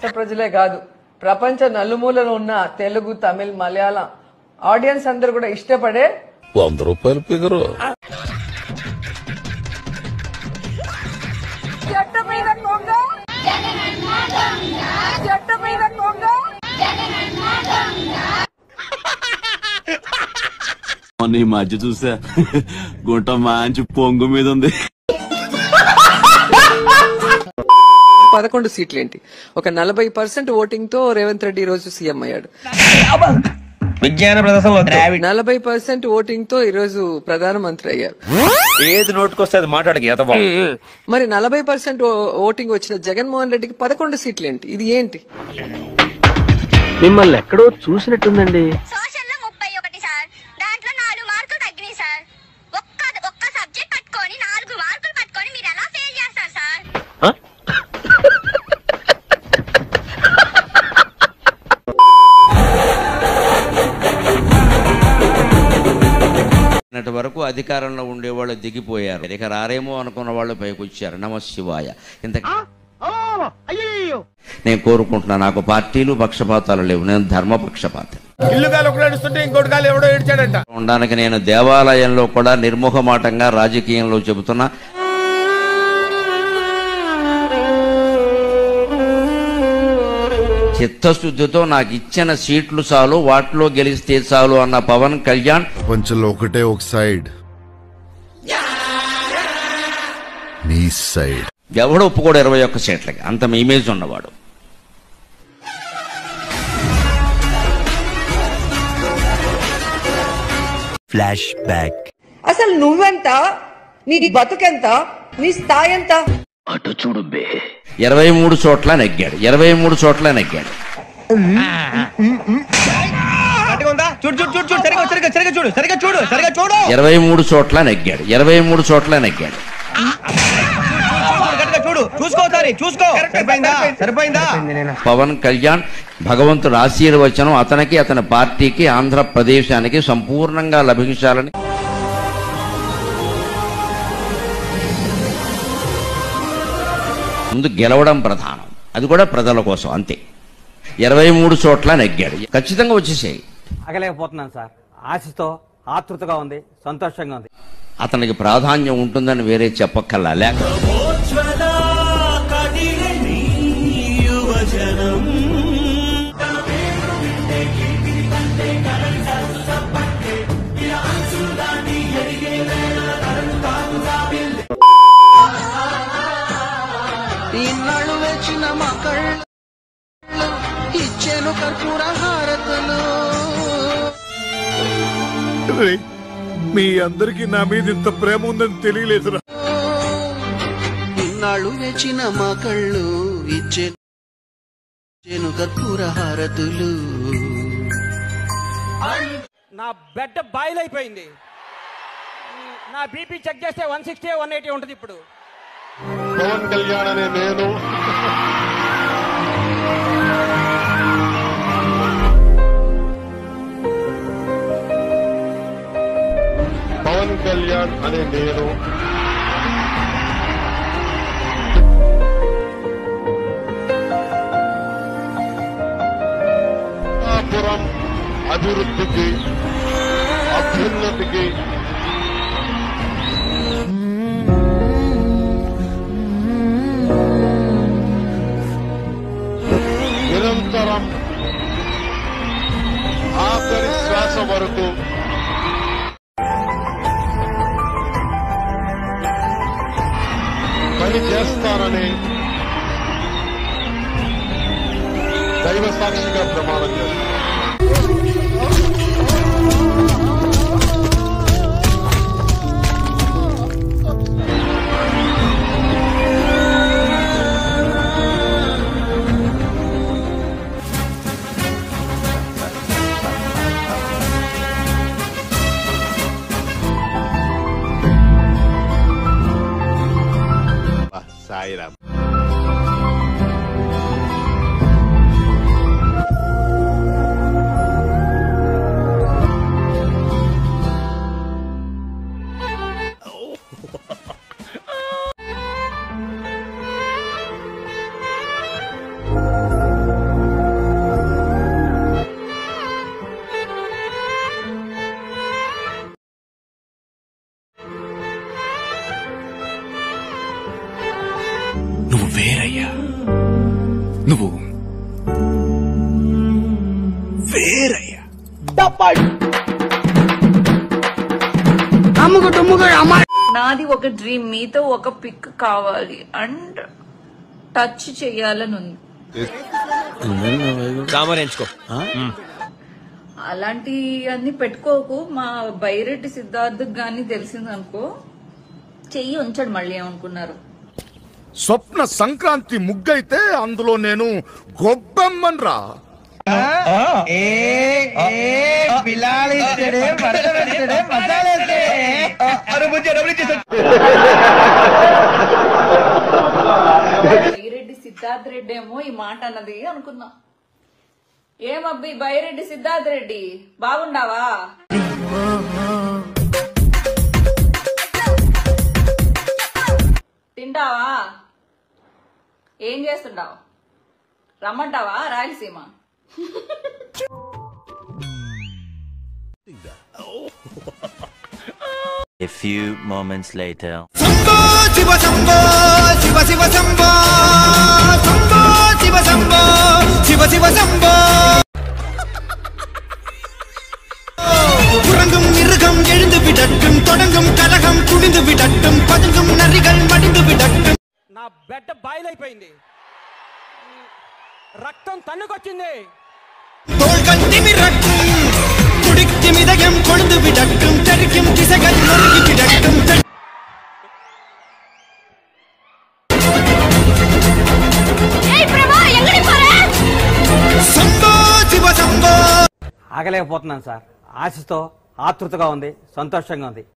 రాష్ట్ర ప్రజలే కాదు ప్రపంచ నలుమూలలో ఉన్న తెలుగు తమిళ్ మలయాళం ఆడియన్స్ అందరూ కూడా ఇష్టపడే వంద రూపాయలు ఫిగరు చెట్టు మీద కొంగ చెట్టు మీద కొంగ మొన్న ఈ మధ్య చూసా గుంట మంచి పొంగు మీద ఉంది పదకొండు సీట్లు ఏంటి ఒక నలభై పర్సెంట్ ఓటింగ్ తో రేవంత్ రెడ్డి ఈ రోజు సీఎం అయ్యాడు విజ్ఞాన ప్రదర్శనలో ద్రావిడ్ నలభై పర్సెంట్ ఓటింగ్ తో ఈ రోజు ప్రధానమంత్రి అయ్యారు ఏది నోటుకొస్తే అది మాట్లాడక ఈత మరి నలభై పర్సెంట్ ఓటింగ్ వచ్చిన జగన్మోహన్ రెడ్డికి పదకొండు సీట్లు ఏంటి ఇది ఏంటి మిమ్మల్ని ఎక్కడో చూసినట్టుందండి సోషల్ లో ముప్పై ఒకటి సార్ దాంట్లో నాలుగు మార్కులు తగ్గినాయి సార్ ఒక్క ఒక్క సబ్జెక్ట్ పట్టుకొని నాలుగు మార్కులు పట్టుకొని మీరు ఎలా ఫెయిల్ చేస్తారు సార్ నిన్నటి వరకు అధికారంలో ఉండేవాళ్ళు దిగిపోయారు ఇక రారేమో అనుకున్న వాళ్ళు పైకి వచ్చారు నమ శివాయ ఇంత నేను కోరుకుంటున్నా నాకు పార్టీలు పక్షపాతాలు లేవు నేను ధర్మపక్షపాతం ఇల్లు గాలి ఒకడు ఏడుస్తుంటే ఇంకోటి గాలి ఎవడో ఏడ్చాడంట ఉండడానికి నేను దేవాలయంలో కూడా నిర్ముఖమాటంగా రాజకీయంలో చెబుతున్నా చిత్తశుద్ధితో నాకు ఇచ్చిన సీట్లు చాలు వాటిలో గెలిస్తే చాలు అన్న పవన్ కళ్యాణ్ ప్రపంచంలో ఒకటే ఒక సైడ్ నీ సైడ్ ఎవడు ఒప్పుకోడు ఇరవై ఒక్క సీట్లకి అంత ఇమేజ్ ఉన్నవాడు ఫ్లాష్ బ్యాక్ అసలు నువ్వెంత నీ బతుకెంత నీ స్థాయి ఎంత అటు చూడు బే ఇరవై మూడు చోట్ల నెగ్గాడు ఇరవై మూడు చోట్ల నెగ్గాడు గట్టిగా ఉందా చూడు చూడు చూడు చూడు సరిగా సరిగా సరిగా చూడు సరిగా చూడు సరిగా చూడు ఇరవై మూడు చోట్ల నెగ్గాడు ఇరవై మూడు చోట్ల నెగ్గాడు చూడు, గట్టిగా చూడు చూసుకో ఒకసారి చూసుకో సరిపోయిందా సరిపోయిందా పవన్ కళ్యాణ్ భగవంతుడు ఆశీర్వచనం అతనికి అతని పార్టీకి ఆంధ్రప్రదేశానికి సంపూర్ణంగా లభించాలని ముందు గెలవడం ప్రధానం అది కూడా ప్రజల కోసం అంతే ఇరవై మూడు చోట్ల నెగ్గాడు ఖచ్చితంగా వచ్చేసాయి అగలేకపోతున్నాను సార్ ఆశతో ఆతృతగా ఉంది సంతోషంగా ఉంది అతనికి ప్రాధాన్యం ఉంటుందని వేరే చెప్పక్కర్లా లేక ఇన్నాళ్ళు వేచిన మకళ్ళు ఇచ్చేను కర్పూర హారతులు మీ అందరికి నా మీద ఇంత ప్రేమ ఉందని తెలియలేదురా ఇన్నాళ్ళు వేచిన మకళ్ళు ఇచ్చేను కర్పూర హారతులు నా బెడ్ బాయిల్ అయిపోయింది నా బీపీ చెక్ చేస్తే వన్ సిక్స్టీ వన్ ఎయిటీ ఉంటుంది ఇప్పుడు పవన్ కళ్యాణ్ అనే నేను పవన్ కళ్యాణ్ అనే నేను పురం అభివృద్ధికి అభ్యున్నతికి నిరంతరం ఆఖరి శ్వాస వరకు పని చేస్తానని దైవ సాక్షిగా ప్రమాణం చేస్తాను సాయిరామ్ నువ్వు వేరయ్యా నాది ఒక డ్రీమ్ మీతో ఒక పిక్ కావాలి అండ్ టచ్ చెయ్యాలని ఉంది సామరించుకో అలాంటి అన్ని పెట్టుకోకు మా బైరెడ్డి సిద్ధార్థ్ గాని తెలిసిందనుకో చెయ్యి ఉంచాడు మళ్ళీ ఏమనుకున్నారు స్వప్న సంక్రాంతి ముగ్గైతే అందులో నేను గొబ్బెమ్మన్రా బైరెడ్డి సిద్ధార్థ్ రెడ్డి ఏమో ఈ మాట అన్నది అనుకున్నా ఏమబ్బి బైరెడ్డి సిద్ధార్థ్ రెడ్డి బాగుండావా తింటావా ఏం చేస్తుంటావు రమ్మంటావా Rayalaseema A few moments later. Shambho Shiva Shambho Shiva Shiva Shambho Shambho Shiva Shambho Shiva Shiva Shambho உறங்கும் மிருகம் எழுந்து விடட்டும் தொடங்கும் கலகம் குடிந்து விடட்டும் பதுங்கும் நரிகள் மடிந்து விடட்டும் నా బెడ్ బాయిలైపోయింది ఈ రక్తం తన్నుకొచ్చింది தோள்கள் திமிரட்டும் குடிக்கும் இதயம் கொழுந்து விடட்டும் தெறிக்கும் திசைகள் நொறுங்கி விடட்டும் శంభో శివ శంభో ఆగలేకపోతున్నాను సార్ ఆశతో ఆతృతగా ఉంది సంతోషంగా ఉంది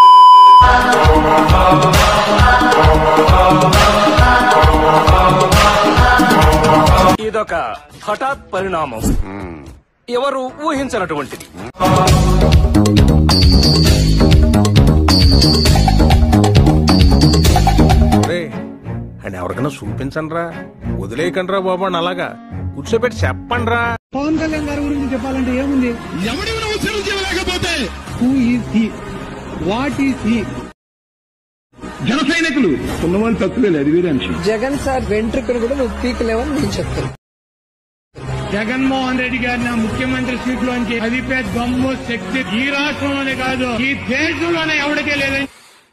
ఇదొక హఠాత్ పరిణామం ఎవరు ఊహించినటువంటిది అని ఎవరికైనా చూపించండి రా వదిలేయకండి రా బాబు అని అలాగా కూర్చోబెట్టి చెప్పండి రా పవన్ కళ్యాణ్ గారి గురించి చెప్పాలంటే ఏముంది ఎవడి నువ్వు చిరంజీవి లేకపోతే who is he what is he జన సైనికులు ఉన్నవాళ్ళు తక్కువే అది వేరే అంశం జగన్ సార్ వెంట్రుకలు కూడా నువ్వు పీకలేవని నేను చెప్తాను జగన్మోహన్ రెడ్డి గారిని ఆ ముఖ్యమంత్రి సీట్ లోంచి అదిపే దమ్ము శక్తి ఈ రాష్ట్రంలోనే కాదు ఈ దేశంలోనే ఎవరికే లేదని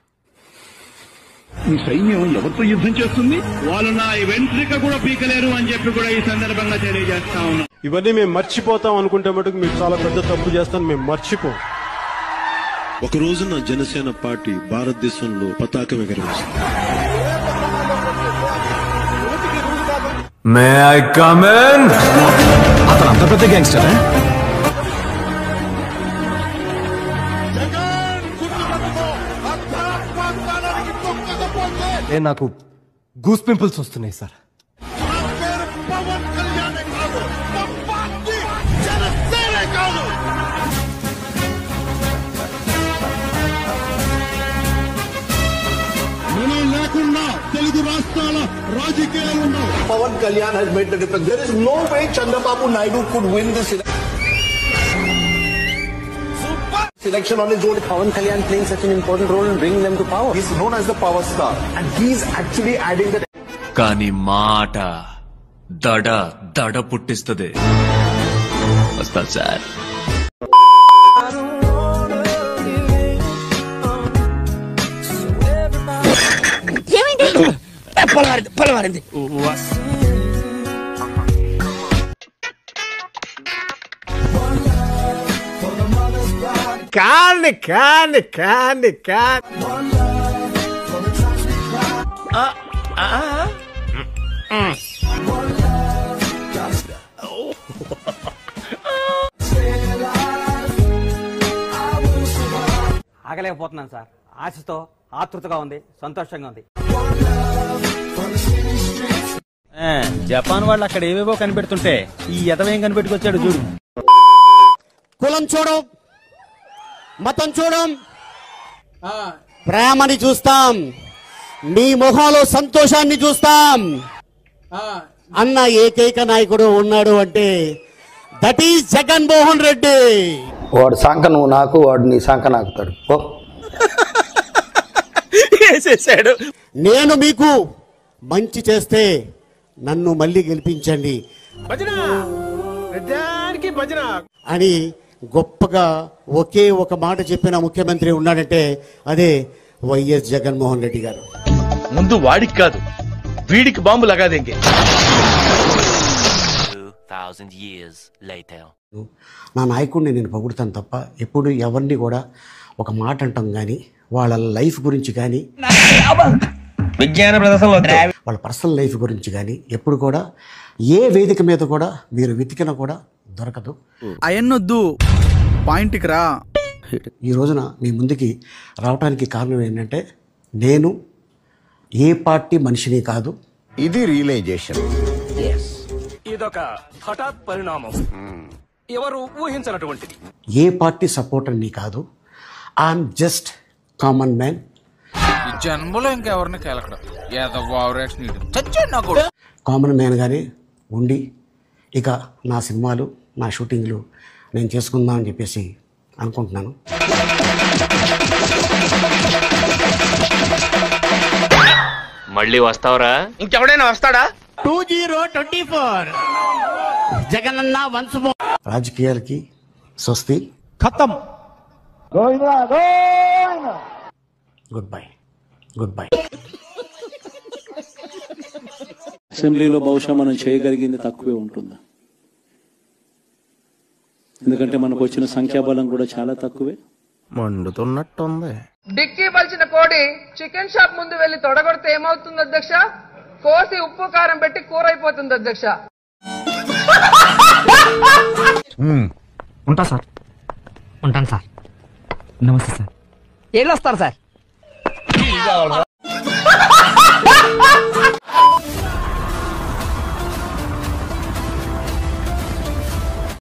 ఈ సైన్యం ఎవరితో యుద్ధం చేస్తుంది వాళ్ళు నా వెంట్రిక కూడా పీకలేరు అని చెప్పి కూడా ఈ సందర్భంగా తెలియజేస్తా ఉన్నాం ఇవన్నీ మేము మర్చిపోతాం అనుకుంటే మటుకు మీరు చాలా పెద్ద తప్పు చేస్తాను మేము మర్చిపోం ఒక రోజున జనసేన పార్టీ భారతదేశంలో పతాకం ఎగరవేస్తుంది మే ఐ కమెన్ అతను అంత పెద్ద గ్యాంగ్స్టర్ నాకు గూస్ పింపుల్స్ వస్తున్నాయి సార్ పవన్ కళ్యాణ్ కాదు మా పార్టీ జనసేనే కాదు మనం లేకుండా తెలుగు రాష్ట్రాల రాజకీయాలు ఉండవు Pawan Kalyan has made the difference. There is no way Chandrababu Naidu could win this election. Election on his own. Pawan Kalyan playing such an important role in bringing them to power. He's known as the power star, and he's actually adding that. కానీ మాట దడ దడ పుట్టిస్తుంది వస్తా sir ఏమైంది పొలవారింది పొలవారింది కాండి కాండి కాండి కాండి ఆగలేకపోతున్నాను సార్ ఆశతో ఆతృతగా ఉంది సంతోషంగా ఉంది జపాన్ వాళ్ళు అక్కడ ఏవేవో కనిపెడుతుంటే ఈ ఎదవేం కనిపెట్టుకొచ్చాడు చూడు కులం చూడం మతం చూడం ప్రేమని చూస్తాం మీ మొహంలో సంతోషాన్ని చూస్తాం అన్న ఏకైక నాయకుడు ఉన్నాడు అంటే దట్ ఈస్ జగన్మోహన్ రెడ్డి వాడు సంక నువ్వు నాకు వాడు నీ సంక నాకుతాడు ఓ వేసేసాడు నేను మీకు మంచి చేస్తే నన్ను మళ్ళీ గెలిపించండి భజన ప్రజానికి భజన అని గొప్పగా ఒకే ఒక మాట చెప్పిన ముఖ్యమంత్రి ఉన్నాడంటే అదే వైఎస్ జగన్మోహన్ రెడ్డి గారు ముందు వాడికి కాదు వీడికి బాంబు లగాదేంగే Thousand years later. నా నాయకుడిని నేను పొగుడుతాను తప్ప ఎప్పుడు ఎవరిని కూడా ఒక మాట అంటాం కానీ వాళ్ళ లైఫ్ గురించి కానీ విజ్ఞాన ప్రదర్శనలో వాళ్ళ పర్సనల్ లైఫ్ గురించి కానీ ఎప్పుడు కూడా ఏ వేదిక మీద కూడా మీరు వెతికినా కూడా దొరకదు అయన్నొద్దు పాయింట్కి రా ఈ రోజున మీ ముందుకి రావడానికి కారణం ఏంటంటే నేను ఏ పార్టీ మనిషిని కాదు ఇది రియలైజేషన్ ఇదొక హఠాత్ పరిణామం ఎవరు ఊహించినటువంటిది ఏ పార్టీ సపోర్టర్ని కాదు ఐఎమ్ జస్ట్ కామన్ మ్యాన్ ఈ జన్మలో ఇంకెవరిని కేలకడం ఏదో ఓవరాక్షన్ చచ్చాడు నా కూడా కామన్ మ్యాన్గానే ఉండి ఇక నా సినిమాలు నా షూటింగ్లు నేను చేసుకుందాం అని చెప్పేసి అనుకుంటున్నాను మళ్ళీ వస్తావరా ఇంకెవడైనా వస్తాడా two zero twenty four Jagananna once రాజకీయాలకి స్వస్తి ఖతం గుడ్ బై గుడ్ బై అసెంబ్లీలో బహుశా మనం చేయగలిగింది తక్కువే ఉంటుంది ఎందుకంటే మనకు వచ్చిన సంఖ్యాబలం కూడా చాలా తక్కువే మండుతున్నట్టుంది డిక్కీ పలిచిన కోడి చికెన్ షాప్ ముందు వెళ్లి తొడగొడితే ఏమవుతుంది అధ్యక్ష కోసి ఉప్పు కారం పెట్టి కూర అయిపోతుంది అధ్యక్ష ఉంటా సార్ ఉంటాను సార్ నమస్తే సార్ వెళ్ళొస్తారు సార్